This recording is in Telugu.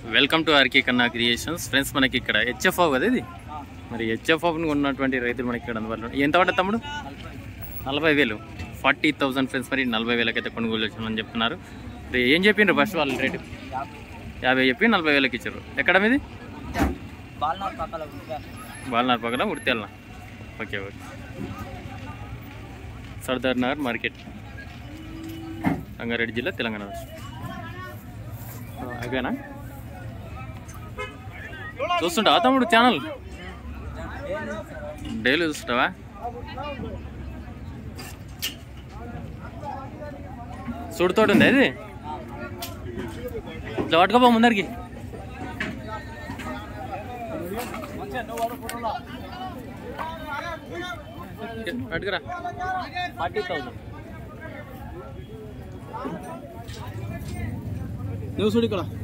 Welcome to RK Kanna creations friends మనకి ఇక్కడ హెచ్ఎఫ్ఓ కదా ఇది మరి హెచ్ఎఫ్ఓని ఉన్నటువంటి రైతులు మనకి ఇక్కడ అందుబాటులో ఉన్నాయి. ఎంత పడ్డది తమ్ముడు నలభై వేలు ఫార్టీ థౌసండ్ ఫ్రెండ్స్ మరి నలభై వేలకి అయితే కొనుగోలు వచ్చామని చెప్తున్నారు మరి ఏం చెప్పిండ్రు ఫస్ట్ వాళ్ళ రేటు యాభై చెప్పి నలభై వేలకి ఇచ్చారు ఎక్కడ మీది బాల్నార్ పక్కల ఉందిగా. బాలనార్ పక్కన ఉడితేళ్ళ okay okay Sardar Nagar market Rangareddy జిల్లా తెలంగాణ రాష్ట్రం అయిపోయానా చూస్తుంటావా తమ్ముడు ఛానల్ డైలీ చూస్తుంటావా సుడితోటి ఉంది అది ఇట్లా పట్టుకోపో ముందరికి అడుగురా ఫార్టీ థౌసండ్ నువ్వు చూడు ఇక్కడ